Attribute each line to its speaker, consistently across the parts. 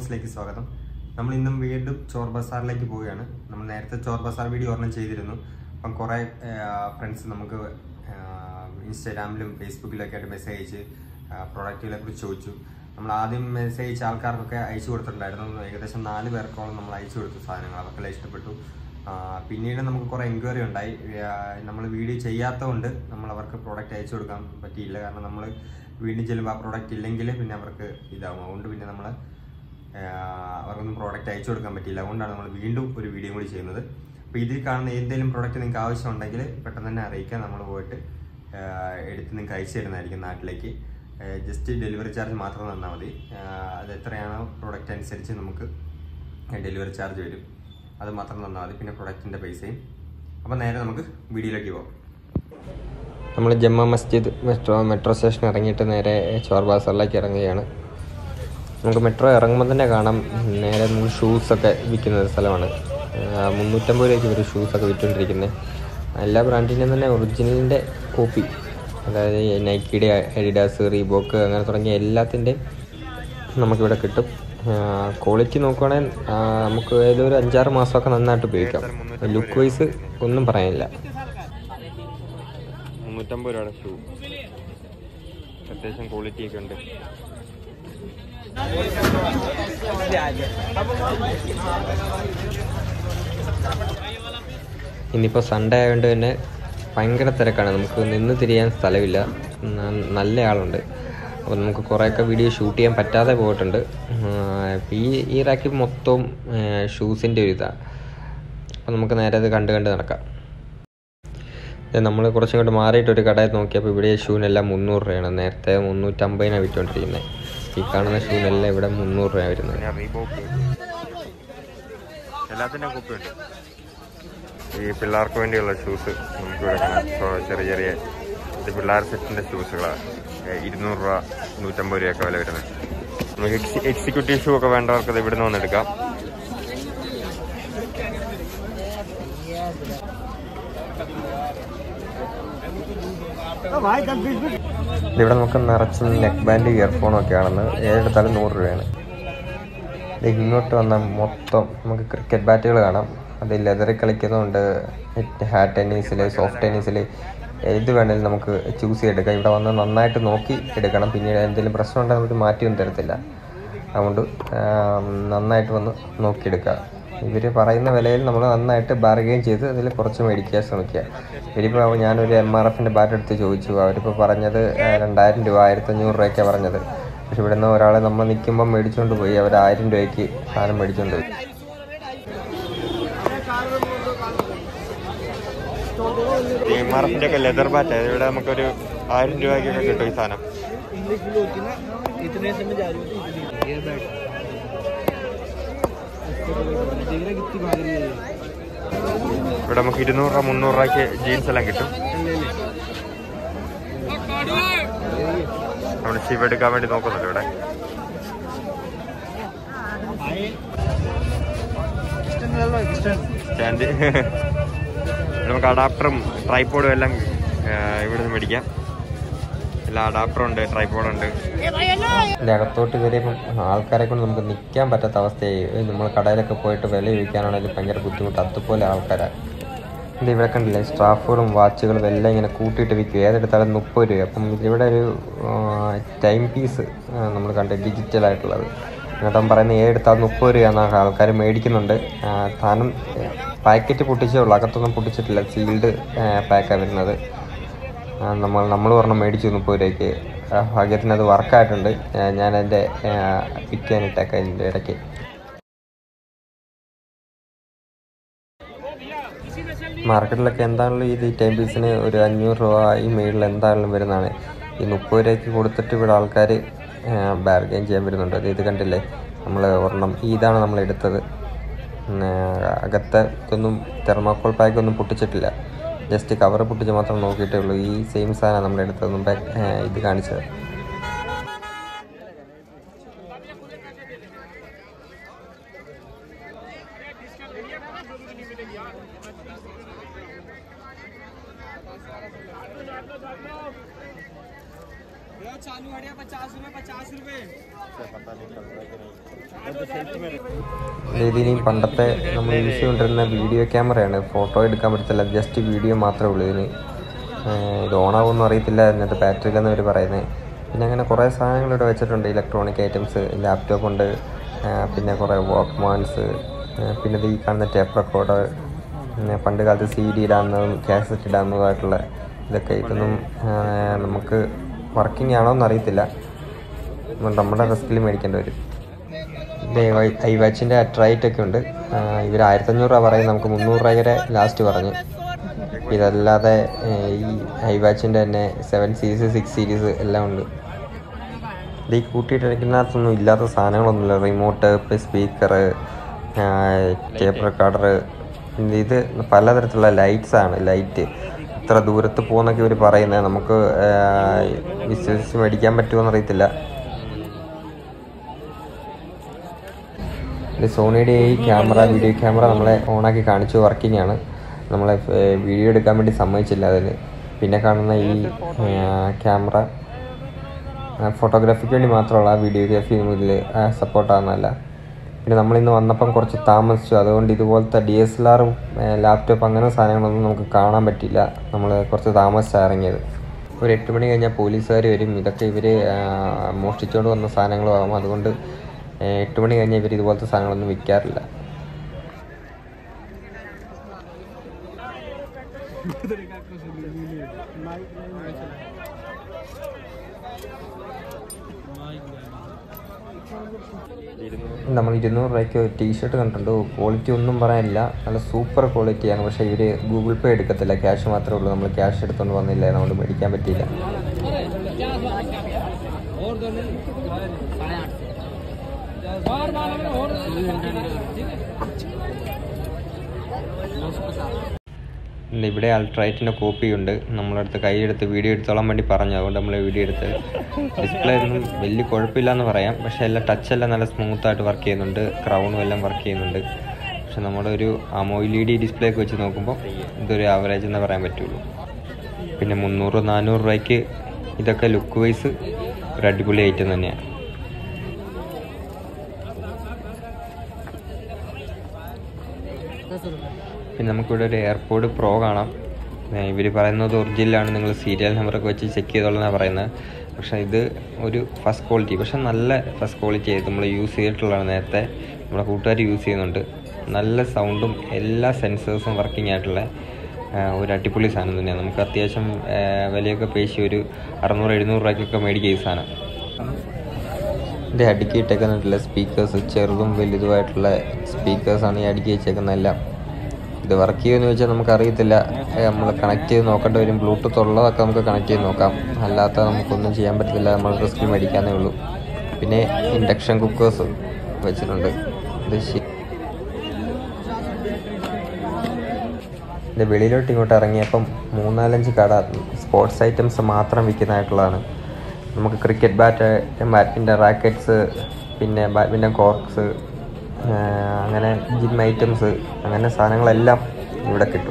Speaker 1: വ്ളോഗ്സിലേക്ക് സ്വാഗതം നമ്മൾ ഇന്നും വീണ്ടും ചോർ ബസാറിലേക്ക് പോവുകയാണ് നമ്മൾ നേരത്തെ ചോർ ബസാർ വീഡിയോ ഒരെണ്ണം ചെയ്തിരുന്നു അപ്പം കുറേ ഫ്രണ്ട്സ് നമുക്ക് ഇൻസ്റ്റാഗ്രാമിലും ഫേസ്ബുക്കിലൊക്കെ ആയിട്ട് മെസ്സേജ് അയച്ച് പ്രോഡക്റ്റുകളെ കുറിച്ച് ചോദിച്ചു നമ്മൾ ആദ്യം മെസ്സേജ് അയച്ച ആൾക്കാർക്കൊക്കെ അയച്ചു കൊടുത്തിട്ടുണ്ടായിരുന്നു ഏകദേശം നാല് പേർക്കോളം നമ്മൾ അയച്ചു കൊടുത്തു സാധനങ്ങൾ അവർക്കെല്ലാം ഇഷ്ടപ്പെട്ടു ആ, പിന്നീട് നമുക്ക് കുറേ എൻക്വയറി ഉണ്ടായി നമ്മൾ വീഡിയോ ചെയ്യാത്തതുകൊണ്ട് നമ്മൾ അവർക്ക് പ്രോഡക്റ്റ് അയച്ചു കൊടുക്കാൻ പറ്റിയില്ല കാരണം നമ്മൾ വീണ്ടും ചെല്ലുമ്പോൾ ആ പ്രോഡക്റ്റ് ഇല്ലെങ്കിൽ പിന്നെ അവർക്ക് ഇതാവും അതുകൊണ്ട് പിന്നെ നമ്മൾ അവർക്കൊന്നും പ്രോഡക്റ്റ് അയച്ചു കൊടുക്കാൻ പറ്റിയില്ല അതുകൊണ്ടാണ് നമ്മൾ വീണ്ടും ഒരു വീഡിയോ കൂടി ചെയ്യുന്നത് അപ്പോൾ ഇതിൽ കാണുന്ന എന്തെങ്കിലും പ്രോഡക്റ്റ് നിങ്ങൾക്ക് ആവശ്യമുണ്ടെങ്കിൽ പെട്ടെന്ന് തന്നെ അറിയിക്കാൻ നമ്മൾ പോയിട്ട് ആ, എടുത്ത് നിങ്ങൾക്ക് അയച്ചു തരുന്നതായിരിക്കും നാട്ടിലേക്ക് ജസ്റ്റ് ഡെലിവറി ചാർജ് മാത്രം തന്നാൽ മതി ആ, അത് എത്രയാണോ പ്രോഡക്റ്റ് അനുസരിച്ച് നമുക്ക് ഡെലിവറി ചാർജ് വരും അത് മാത്രം തന്നാൽ മതി പിന്നെ പ്രൊഡക്റ്റിൻ്റെ പൈസയും അപ്പോൾ നേരെ നമുക്ക് വീഡിയോയിലേക്ക് പോകാം നമ്മൾ Jama Masjid metro metro station ഇറങ്ങിയിട്ട് നേരെ ചോർ ബാസറിലേക്ക് ഇറങ്ങുകയാണ് നമുക്ക് മെട്രോ ഇറങ്ങുമ്പോൾ തന്നെ കാണാം നേരെ നമ്മൾ ഷൂസൊക്കെ വിൽക്കുന്ന ഒരു സ്ഥലമാണ് ആ, മുന്നൂറ്റമ്പത് രൂപയ്ക്ക് ഒരു ഷൂസൊക്കെ വിറ്റുകൊണ്ടിരിക്കുന്നത് എല്ലാ ബ്രാൻഡിൻ്റെയും തന്നെ ഒറിജിനലിൻ്റെ കോപ്പി അതായത് നൈക്കിയുടെ അഡിഡാസ് റീബോക്ക് അങ്ങനെ തുടങ്ങിയ എല്ലാത്തിൻ്റെയും നമുക്കിവിടെ കിട്ടും ക്വാളിറ്റി നോക്കുവാണെങ്കിൽ നമുക്ക് ഏതൊരു അഞ്ചാറ് മാസമൊക്കെ നന്നായിട്ട് ഉപയോഗിക്കാം ലുക്ക് വൈസ് ഒന്നും പറയാനില്ല മുന്നൂറ്റമ്പത് രൂപയുടെ ഷൂ അത്യാവശ്യം ക്വാളിറ്റി ഒക്കെ ഉണ്ട് ഇന്നിപ്പോൾ സൺഡേ ആയതുകൊണ്ട് തന്നെ ഭയങ്കര തിരക്കാണ് നമുക്ക് നിന്ന് തിരിയാൻ സ്ഥലമില്ല ന- നല്ല ആളുണ്ട് അപ്പോൾ നമുക്ക് കുറേയൊക്കെ വീഡിയോ ഷൂട്ട് ചെയ്യാൻ പറ്റാതെ പോയിട്ടുണ്ട് ഇപ്പം ഈ ഈ റാക്കിൽ മൊത്തവും ഷൂസിൻ്റെ ഒരു ഇതാണ് അപ്പോൾ നമുക്ക് നേരെ അത് കണ്ട് കണ്ട് നടക്കാം നമ്മൾ കുറച്ചും കൂടെ മാറിയിട്ട് ഒരു കടയിൽ നോക്കിയപ്പോൾ ഇവിടെ ഷൂവിനെല്ലാം മുന്നൂറ് രൂപയാണ് നേരത്തെ മുന്നൂറ്റമ്പതിനാണ് വിറ്റുകൊണ്ടിരിക്കുന്നത് ഈ കാണുന്ന ഷൂവിനെല്ലാം ഇവിടെ മുന്നൂറ് രൂപ വരുന്നത് എല്ലാത്തിൻ്റെ കുപ്പിയുണ്ട് ഈ പിള്ളേർക്ക് വേണ്ടിയുള്ള ഷൂസ് നമുക്ക് ഇവിടെ കാണാം ഇപ്പോൾ ചെറിയ ചെറിയ ഇത് പിള്ളേർ സെറ്റിൻ്റെ ഷൂസുകളാണ് ഇരുന്നൂറ് രൂപ നൂറ്റമ്പത് രൂപയൊക്കെ വില വരുന്നത് നമുക്ക് എക്സി എക്സിക്യൂട്ടീവ് ഷൂ ഒക്കെ വേണ്ടവർക്ക് ഇത് ഇവിടുന്ന് വന്ന് എടുക്കാം ഇവിടെ നമുക്ക് നിറച്ചും നെക്ക് ബാൻഡ് ഇയർഫോണും ഒക്കെ ആണെന്ന് ഏഴെടുത്താലും നൂറ് രൂപയാണ് ഇത് ഇങ്ങോട്ട് വന്നാൽ മൊത്തം നമുക്ക് ക്രിക്കറ്റ് ബാറ്റുകൾ കാണാം അത് ലെതറിൽ കളിക്കുന്നതുകൊണ്ട് ഹാർഡ് ടെന്നീസിൽ സോഫ്റ്റ് ടെന്നീസിൽ ഏത് വേണേലും നമുക്ക് ചൂസ് ചെയ്തെടുക്കാം ഇവിടെ വന്ന് നന്നായിട്ട് നോക്കി എടുക്കണം പിന്നീട് എന്തെങ്കിലും പ്രശ്നം ഉണ്ടെങ്കിൽ അവർ മാറ്റിയൊന്നും തരത്തില്ല അതുകൊണ്ട് ആം, നന്നായിട്ട് വന്ന് നോക്കിയെടുക്കുക ഇവർ പറയുന്ന വിലയിൽ നമ്മൾ നന്നായിട്ട് ബാർഗെയിൻ ചെയ്ത് അതിൽ കുറച്ച് മേടിക്കാൻ ശ്രമിക്കുക ഇവരിപ്പോൾ ഞാനൊരു എം ആർ എഫിൻ്റെ ബാറ്റ് എടുത്ത് ചോദിച്ചു അവരിപ്പോൾ പറഞ്ഞത് ആ, രണ്ടായിരം രൂപ ആയിരത്തഞ്ഞൂറ് രൂപയ്ക്കാണ് പറഞ്ഞത് പക്ഷെ ഇവിടുന്ന് ഒരാളെ നമ്മൾ നിൽക്കുമ്പോൾ മേടിച്ചുകൊണ്ട് പോയി അവർ ആയിരം രൂപയ്ക്ക് സാധനം മേടിച്ചുകൊണ്ട് പോയി എം ആർ എഫിൻ്റെ ഒക്കെ ലെതർ ബാറ്റ് ഇവിടെ നമുക്കൊരു ആയിരം രൂപയ്ക്കൊക്കെ കിട്ടും ഈ സാധനം
Speaker 2: इंग्लिश भी होती ना इतने से में जा रही होती इतनी एयर बैग देख रहे कितनी भाग रही है ये
Speaker 1: ഇവിടെ നമുക്ക് ഇരുന്നൂറ് രൂപ മുന്നൂറ് രൂപയ്ക്ക് ജീൻസ് എല്ലാം കിട്ടും
Speaker 2: ले ले
Speaker 1: നമ്മൾ ഷിവ് എടുക്കാൻ വേണ്ടി നോക്കുന്നുണ്ട് ഇവിടെ
Speaker 2: एक्सटेंड ले लो एक्सटेंड
Speaker 1: സ്റ്റാൻഡ് നമുക്ക് അഡാപ്റ്ററും ട്രൈപ്പോഡും എല്ലാം ഇവിടെ നിന്ന് മേടിക്കാം എല്ലാ അഡാപ്റ്ററും ഉണ്ട് ട്രൈപ്പോഡും ഉണ്ട് ഇതിൻ്റെ അകത്തോട്ട് കയറിയപ്പം ആൾക്കാരെ കൊണ്ട് നമുക്ക് നിൽക്കാൻ പറ്റാത്ത അവസ്ഥയായി നമ്മൾ കടയിലൊക്കെ പോയിട്ട് വില ചോദിക്കാനാണെങ്കിലും ഭയങ്കര ബുദ്ധിമുട്ട് അതുപോലെ ആൾക്കാരാണ് ഇത് ഇവിടെ കണ്ടില്ലേ സ്റ്റാഫുകളും വാച്ചുകളും എല്ലാം ഇങ്ങനെ കൂട്ടിയിട്ട് വിൽക്കും ഏതെടുത്താലും മുപ്പത് രൂപ അപ്പം ഇവിടെ ഒരു ടൈം പീസ് നമ്മൾ കണ്ട് ഡിജിറ്റൽ ആയിട്ടുള്ളത് എന്നിട്ട് അവൻ പറയുന്നത് ഏതെടുത്താൽ മുപ്പത് രൂപയാണ് ആൾക്കാർ മേടിക്കുന്നുണ്ട് ആ, താനും പാക്കറ്റ് പൊട്ടിച്ചേ ഉള്ളൂ അകത്തൊന്നും പൊട്ടിച്ചിട്ടില്ല സീൽഡ് പാക്കാണ് വരുന്നത് ആ, നമ്മൾ നമ്മൾ പറഞ്ഞ മേടിച്ചു മുപ്പത് രൂപയ്ക്ക് ആ, ഭാഗ്യത്തിന് അത് വർക്കായിട്ടുണ്ട് ഞാൻ എൻ്റെ പിക്കാനിട്ടൊക്കെ അതിൻ്റെ ഇടയ്ക്ക് മാർക്കറ്റിലൊക്കെ എന്താണല്ലോ ഇത് ഈ ടൈം പീസിന് ഒരു അഞ്ഞൂറ് രൂപ ഈ മേളിൽ എന്താണെങ്കിലും വരുന്നതാണ് ഈ മുപ്പത് രൂപയ്ക്ക് കൊടുത്തിട്ട് ഇവിടെ ആൾക്കാർ ബാർഗെയിൻ ചെയ്യാൻ വരുന്നുണ്ട് അത് ഇത് കണ്ടില്ലേ നമ്മൾ ഒരെണ്ണം ഇതാണ് നമ്മൾ എടുത്തത് ഉം, അകത്തെ ഇതൊന്നും തെർമാക്കോൾ പാക്ക് ഒന്നും പൊട്ടിച്ചിട്ടില്ല ജസ്റ്റ് കവർ പൊട്ടിച്ച് മാത്രം നോക്കിയിട്ടേ ഉള്ളൂ ഈ സെയിം സാധനം നമ്മൾ എടുത്തത് മുമ്പേ ഏ, ഇത് കാണിച്ചത്
Speaker 2: चालू हड़िया पचास रुपए पचास रुपए
Speaker 1: ഇതിനി പണ്ടത്തെ നമ്മൾ യൂസ് ചെയ്തുകൊണ്ടിരുന്ന വീഡിയോ ക്യാമറയാണ് ഫോട്ടോ എടുക്കാൻ പറ്റത്തില്ല ജസ്റ്റ് വീഡിയോ മാത്രമേ ഉള്ളൂ ഇതിന് ഏഹ് ഇത് ഓണാവുമെന്നും അറിയത്തില്ല ഇതിനകത്ത് ബാറ്ററി ഇല്ലെന്ന് അവർ പറയുന്നത് പിന്നെ അങ്ങനെ കുറേ സാധനങ്ങൾ ഇവിടെ വെച്ചിട്ടുണ്ട് ഇലക്ട്രോണിക് ഐറ്റംസ് ലാപ്ടോപ്പ് ഉണ്ട് ഏഹ് പിന്നെ കുറേ വാക്ക്മാൻസ് പിന്നെ ഇത് ഈ കാണുന്ന ടേപ്പ് റെക്കോർഡർ പിന്നെ പണ്ട് കാലത്ത് സി ഡി ഇടാവുന്നതും കാസറ്റ് ഇടാവുന്നതുമായിട്ടുള്ള ഇതൊക്കെ ഇതൊന്നും ഏഹ് നമുക്ക് വർക്കിംഗ് ആണോ എന്നറിയത്തില്ല നമ്മുടെ റിസ്കിൽ മേടിക്കേണ്ടി വരും ഇത് ഐ വാച്ചിൻ്റെ അട്രൈറ്റ് ഒക്കെ ഉണ്ട് ഇവർ ആയിരത്തഞ്ഞൂറ് രൂപ പറയും നമുക്ക് മുന്നൂറ് രൂപ വരെ ലാസ്റ്റ് പറഞ്ഞു ഇതല്ലാതെ ഏഹ്, ഈ ഐ വാച്ചിൻ്റെ തന്നെ സെവൻ സീരീസ് സിക്സ് സീരീസ് എല്ലാം ഉണ്ട് ഇത് ഈ കൂട്ടിയിട്ടിരിക്കുന്നതിനകത്തൊന്നും ഇല്ലാത്ത സാധനങ്ങളൊന്നുമില്ല റിമോട്ട് സ്പീക്കർ ടേപ്പ് റെക്കോർഡർ ഇത് പലതരത്തിലുള്ള ലൈറ്റ്സ് ആണ് ലൈറ്റ് ഇത്ര ദൂരത്ത് പോകുന്നൊക്കെ ഇവർ പറയുന്നത് നമുക്ക് ഏഹ്, വിശ്വസിച്ച് മേടിക്കാൻ പറ്റുമോ എന്നറിയത്തില്ല ഇത് സോണിയുടെ ഈ ക്യാമറ വീഡിയോ ക്യാമറ നമ്മളെ ഓണാക്കി കാണിച്ചു വർക്കിംഗ് ആണ് നമ്മളെ ഏർ, വീഡിയോ എടുക്കാൻ വേണ്ടി സമ്മതിച്ചില്ല അതിൽ പിന്നെ കാണുന്ന ഈ ക്യാമറ ഫോട്ടോഗ്രാഫിക്ക് വേണ്ടി മാത്രമുള്ള വീഡിയോഗ്രാഫി ഇതിൽ സപ്പോർട്ടാകുന്നതല്ല പിന്നെ നമ്മളിന്ന് വന്നപ്പം കുറച്ച് താമസിച്ചു അതുകൊണ്ട് ഇതുപോലത്തെ ഡി എസ് എൽ ആറും ലാപ്ടോപ്പ് അങ്ങനെ സാധനങ്ങളൊന്നും നമുക്ക് കാണാൻ പറ്റില്ല നമ്മൾ കുറച്ച് താമസിച്ചാണ് ഇറങ്ങിയത് ഒരു എട്ട് മണി കഴിഞ്ഞാൽ പോലീസുകാർ വരും ഇതൊക്കെ ഇവർ മോഷ്ടിച്ചുകൊണ്ട് വന്ന സാധനങ്ങളുമാകും അതുകൊണ്ട് ഏഹ് എട്ട് മണി കഴിഞ്ഞാൽ ഇവർ ഇതുപോലത്തെ സാധനങ്ങളൊന്നും വിൽക്കാറില്ല നമ്മൾ ഇരുന്നൂറ് രൂപയ്ക്ക് ടീഷർട്ട് കണ്ടിട്ടുണ്ട് ക്വാളിറ്റി ഒന്നും പറയാനില്ല നല്ല സൂപ്പർ ക്വാളിറ്റിയാണ് പക്ഷേ ഇവർ ഗൂഗിൾ പേ എടുക്കത്തില്ല ക്യാഷ് മാത്രമേ ഉള്ളൂ നമ്മൾ ക്യാഷ് എടുത്തുകൊണ്ട് വന്നില്ല അതുകൊണ്ട് മേടിക്കാൻ പറ്റിയില്ല ഇല്ല, ഇവിടെ അൾട്രൈറ്റിൻ്റെ കോപ്പി ഉണ്ട് നമ്മളടുത്ത് കൈയെടുത്ത് വീഡിയോ എടുത്തോളാൻ വേണ്ടി പറഞ്ഞു അതുകൊണ്ട് നമ്മൾ വീഡിയോ എടുത്ത് ഡിസ്പ്ലേ ഒന്നും വലിയ കുഴപ്പമില്ല എന്ന് പറയാം പക്ഷേ എല്ലാം ടച്ച് എല്ലാം നല്ല സ്മൂത്തായിട്ട് വർക്ക് ചെയ്യുന്നുണ്ട് ക്രൗണും എല്ലാം വർക്ക് ചെയ്യുന്നുണ്ട് പക്ഷെ നമ്മുടെ ഒരു അമോയിൽ ഡി ഡിസ്പ്ലേ ഒക്കെ വെച്ച് നോക്കുമ്പോൾ ഇതൊരു ആവറേജ് എന്ന് പറയാൻ പറ്റുള്ളൂ പിന്നെ മുന്നൂറ് നാനൂറ് രൂപയ്ക്ക് ഇതൊക്കെ ലുക്ക് വൈസ് ഒരു അടിപൊളി ഐറ്റം തന്നെയാണ് പിന്നെ നമുക്കിവിടെ ഒരു എയർപോർട്ട് പ്രോ കാണാം ഇവർ പറയുന്നത് ഒറിജിനലാണ് നിങ്ങൾ സീരിയൽ നമ്പറൊക്കെ വെച്ച് ചെക്ക് ചെയ്തോളാണ് പറയുന്നത് പക്ഷേ ഇത് ഒരു ഫസ്റ്റ് ക്വാളിറ്റി പക്ഷെ നല്ല ഫസ്റ്റ് ക്വാളിറ്റി ആയത് നമ്മൾ യൂസ് ചെയ്തിട്ടുള്ളതാണ് നേരത്തെ നമ്മുടെ കൂട്ടുകാർ യൂസ് ചെയ്യുന്നുണ്ട് നല്ല സൗണ്ടും എല്ലാ സെൻസേഴ്സും വർക്കിംഗ് ആയിട്ടുള്ള ആ, ഒരു അടിപൊളി സാധനം തന്നെയാണ് നമുക്ക് അത്യാവശ്യം ആ, വിലയൊക്കെ പേശി ഒരു അറുന്നൂറ് എഴുന്നൂറ് രൂപയ്ക്കൊക്കെ മേടിക്കുക ഈ സാധനം ഇത് അടുക്കി ഇട്ടേക്കുന്നില്ല സ്പീക്കേഴ്സ് ചെറുതും വലുതുമായിട്ടുള്ള സ്പീക്കേഴ്സാണ് ഈ അടുക്കി വെച്ചേക്കുന്നതെല്ലാം ഇത് വർക്ക് ചെയ്യുമെന്ന് ചോദിച്ചാൽ നമുക്കറിയത്തില്ല നമ്മൾ കണക്ട് ചെയ്ത് നോക്കേണ്ടി വരും ബ്ലൂടൂത്ത് ഉള്ളതൊക്കെ നമുക്ക് കണക്ട് ചെയ്ത് നോക്കാം അല്ലാത്ത നമുക്കൊന്നും ചെയ്യാൻ പറ്റത്തില്ല നമ്മൾ റിസ്കിൽ മേടിക്കാന്നേ ഉള്ളൂ പിന്നെ ഇൻഡക്ഷൻ കുക്കേഴ്സ് വെച്ചിട്ടുണ്ട് ഇത് ശരി ഇത് വെളിയിലോട്ട് ഇങ്ങോട്ട് ഇറങ്ങിയപ്പം മൂന്നാലഞ്ച് കട സ്പോർട്സ് ഐറ്റംസ് മാത്രം വിൽക്കുന്നതായിട്ടുള്ളതാണ് നമുക്ക് ക്രിക്കറ്റ് ബാറ്റ് ബാഡ്മിൻ്റൺ റാക്കറ്റ്സ് പിന്നെ ബാഡ്മിൻ്റൺ കോർക്സ് അങ്ങനെ ജിം ഐറ്റംസ് അങ്ങനെ സാധനങ്ങളെല്ലാം ഇവിടെ കിട്ടും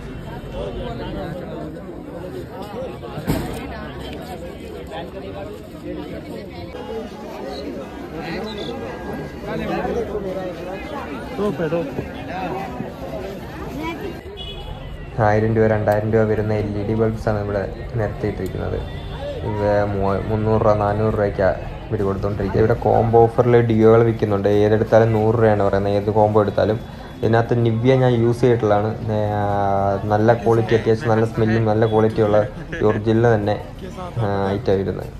Speaker 1: ആയിരം രൂപ രണ്ടായിരം രൂപ വരുന്ന എൽ ഇ ഡി ബൾബ്സാണ് ഇവിടെ നിരത്തിയിട്ടിരിക്കുന്നത് ഇത് മൂ- മുന്നൂറ് രൂപ നാനൂറ് രൂപയ്ക്കാണ് ഇവർ കൊടുത്തുകൊണ്ടിരിക്കുന്നത് ഇവിടെ കോംബോ ഓഫറിൽ ഡിയോകൾ വിൽക്കുന്നുണ്ട് ഏതെടുത്താലും നൂറ് രൂപയാണ് പറയുന്നത് ഏത് കോംബോ എടുത്താലും ഇതിനകത്ത് നിവ്യ ഞാൻ യൂസ് ചെയ്തിട്ടുള്ളതാണ് നേ- നല്ല ക്വാളിറ്റി അത്യാവശ്യം നല്ല സ്മെല്ലും നല്ല ക്വാളിറ്റിയുള്ള ഒറിജിനൽ തന്നെ ഐറ്റം വരുന്നത്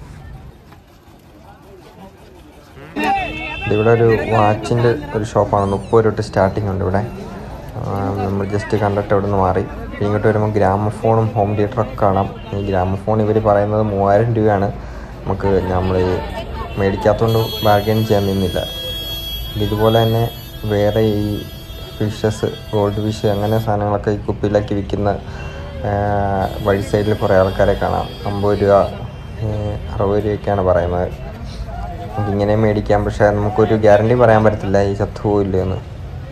Speaker 1: ഇവിടെ ഒരു വാച്ചിൻ്റെ ഒരു ഷോപ്പാണ് മുപ്പത് രൂപ തൊട്ട് സ്റ്റാർട്ടിംഗ് ഉണ്ട് ഇവിടെ ആ, നമ്മൾ ജസ്റ്റ് കണ്ടിട്ട് ഇവിടെ നിന്ന് മാറി പിന്നെ ഇങ്ങോട്ട് വരുമ്പോൾ ഗ്രാമഫോണും ഹോം തിയേറ്ററൊക്കെ കാണാം ഈ ഗ്രാമഫോൺ ഇവർ പറയുന്നത് മൂവായിരം രൂപയാണ് നമുക്ക് നമ്മൾ മേടിക്കാത്തതുകൊണ്ട് ബാർഗൈൻ ചെയ്യാൻ നിന്നില്ല ഇതുപോലെ തന്നെ വേറെ ഈ ഫിഷസ് ഗോൾഡ് ഫിഷ് അങ്ങനെ സാധനങ്ങളൊക്കെ ഈ കുപ്പിയിലാക്കി വിൽക്കുന്ന ആ, വഴി സൈഡിൽ കുറേ ആൾക്കാരെ കാണാം അമ്പത് രൂപ ഏ, അറുപത് രൂപയൊക്കെയാണ് പറയുന്നത് നമുക്ക് ഇങ്ങനെ മേടിക്കാം പക്ഷേ നമുക്കൊരു ഗ്യാരണ്ടി പറയാൻ പറ്റത്തില്ല ഈ ചത്തുപോയില്ലെന്ന്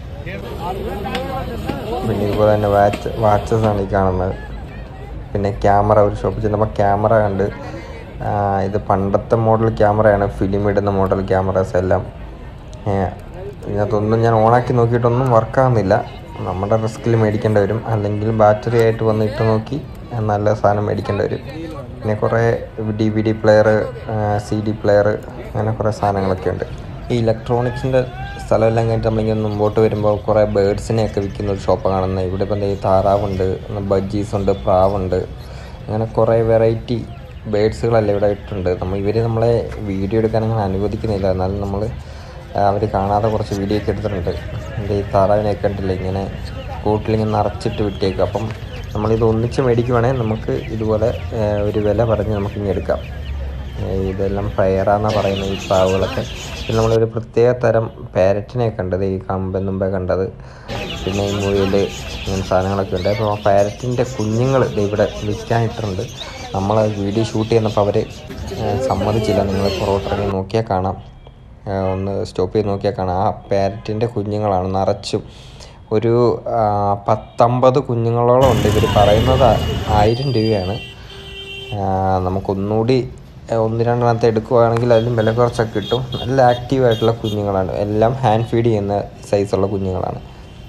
Speaker 1: പിന്നെ ഇതുപോലെ തന്നെ വാച്ച് വാച്ചസ് ആണ് ഈ കാണുന്നത് പിന്നെ ക്യാമറ ഒരു ഷോപ്പിൽ ചെന്നപ്പോൾ ക്യാമറ കണ്ട് ആ, ഇത് പണ്ടത്തെ മോഡൽ ക്യാമറയാണ് ഫിലിം ഇടുന്ന മോഡൽ ക്യാമറാസ് എല്ലാം ഏ, ഇതിനകത്തൊന്നും ഞാൻ ഓണാക്കി നോക്കിയിട്ടൊന്നും വർക്കാകുന്നില്ല നമ്മുടെ റിസ്കിൽ മേടിക്കേണ്ടി വരും അല്ലെങ്കിൽ ബാറ്ററി ആയിട്ട് വന്നിട്ട് നോക്കി നല്ല സാധനം മേടിക്കേണ്ടി വരും പിന്നെ കുറേ D V D player C D player അങ്ങനെ കുറേ സാധനങ്ങളൊക്കെ ഉണ്ട് ഈ ഇലക്ട്രോണിക്സിൻ്റെ സ്ഥലമെല്ലാം കഴിഞ്ഞിട്ട് നമ്മളിങ്ങനെ മുമ്പോട്ട് വരുമ്പോൾ കുറേ ബേഡ്സിനെയൊക്കെ വിൽക്കുന്ന ഒരു ഷോപ്പ് കാണുന്നത് ഇവിടെ ഇപ്പം ഈ താറാവുണ്ട് ബജ്ജീസ് ഉണ്ട് പ്രാവുണ്ട് അങ്ങനെ കുറേ വെറൈറ്റി ബേഡ്സുകളെല്ലാം ഇവിടെ ഇട്ടുണ്ട് നമ്മൾ ഇവർ നമ്മളെ വീഡിയോ എടുക്കാൻ അങ്ങനെ അനുവദിക്കുന്നില്ല എന്നാലും നമ്മൾ അവർ കാണാതെ കുറച്ച് വീഡിയോ ഒക്കെ എടുത്തിട്ടുണ്ട് എൻ്റെ ഈ താറാവിനെയൊക്കെ കണ്ടില്ല ഇങ്ങനെ കൂട്ടിലിങ്ങനെ നിറച്ചിട്ട് വിട്ടേക്കും അപ്പം നമ്മളിത് ഒന്നിച്ച് മേടിക്കുവാണെങ്കിൽ നമുക്ക് ഇതുപോലെ ആ, ഒരു വില പറഞ്ഞ് നമുക്ക് ഇങ്ങനെ എടുക്കാം ഏ, ഇതെല്ലാം ഫയറാന്നാണ് പറയുന്നത് ഈ പ്രാവുകളൊക്കെ പിന്നെ നമ്മളൊരു പ്രത്യേക തരം പാരറ്റിനെ കണ്ടത് ഈ കമ്പൻ മുമ്പേ കണ്ടത് പിന്നെ ഈ മുയൽ ഇങ്ങനെ സാധനങ്ങളൊക്കെ ഉണ്ട് അപ്പോൾ ആ പാരറ്റിൻ്റെ കുഞ്ഞുങ്ങൾ ഇവിടെ വിൽക്കാനിട്ടുണ്ട് നമ്മൾ വീഡിയോ ഷൂട്ട് ചെയ്യുന്നപ്പോൾ അവർ സമ്മതിച്ചില്ല നിങ്ങൾ പുറകോട്ടിറങ്ങി നോക്കിയാൽ കാണാം ആ, ഒന്ന് സ്റ്റോപ്പ് ചെയ്ത് നോക്കിയാൽ കാണാം ആ പാരറ്റിൻ്റെ കുഞ്ഞുങ്ങളാണ് നിറച്ചും ഒരു ആ, പത്തമ്പത് കുഞ്ഞുങ്ങളോളം ഉണ്ട് ഇവർ പറയുന്നത് ആയിരം രൂപയാണ് ആ, നമുക്കൊന്നുകൂടി ആ, ഒന്ന് രണ്ടെണ്ണത്തെ എടുക്കുവാണെങ്കിൽ അതിലും വില കുറച്ചൊക്കെ കിട്ടും നല്ല ആക്റ്റീവായിട്ടുള്ള കുഞ്ഞുങ്ങളാണ് എല്ലാം ഹാൻഡ് ഫീഡ് ചെയ്യുന്ന സൈസുള്ള കുഞ്ഞുങ്ങളാണ്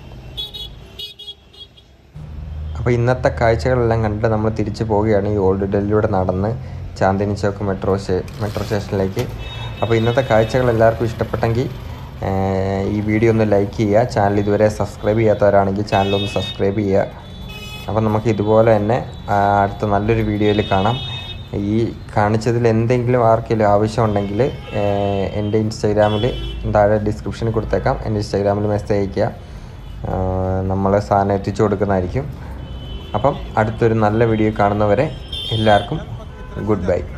Speaker 1: അപ്പോൾ ഇന്നത്തെ കാഴ്ചകളെല്ലാം കണ്ടിട്ട് നമ്മൾ തിരിച്ചു പോവുകയാണ് ഈ ഓൾഡ് ഡൽഹിയിലൂടെ നടന്ന് ചാന്ദിനി ചോക്ക് മെട്രോ സ്റ്റേ മെട്രോ സ്റ്റേഷനിലേക്ക് അപ്പോൾ ഇന്നത്തെ കാഴ്ചകൾ എല്ലാവർക്കും ഇഷ്ടപ്പെട്ടെങ്കിൽ ഏർ, ഈ വീഡിയോ ഒന്ന് ലൈക്ക് ചെയ്യുക ചാനൽ ഇതുവരെ സബ്സ്ക്രൈബ് ചെയ്യാത്തവരാണെങ്കിൽ ചാനൽ ഒന്ന് സബ്സ്ക്രൈബ് ചെയ്യുക അപ്പോൾ നമുക്ക് ഇതുപോലെ തന്നെ ആ, അടുത്ത നല്ലൊരു വീഡിയോയിൽ കാണാം ഈ കാണിച്ചതിൽ എന്തെങ്കിലും ആർക്കെങ്കിലും ആവശ്യമുണ്ടെങ്കിൽ ഏർ, എൻ്റെ ഇൻസ്റ്റാഗ്രാമിൽ താഴെ ഡിസ്ക്രിപ്ഷനിൽ കൊടുത്തേക്കാം എൻ്റെ ഇൻസ്റ്റാഗ്രാമിൽ മെസ്സേജ് അയയ്ക്കുക നമ്മൾ സാധനം എത്തിച്ചു കൊടുക്കുന്നതായിരിക്കും അപ്പം അടുത്തൊരു നല്ല വീഡിയോ കാണുന്നവരെ എല്ലാവർക്കും ഗുഡ് ബൈ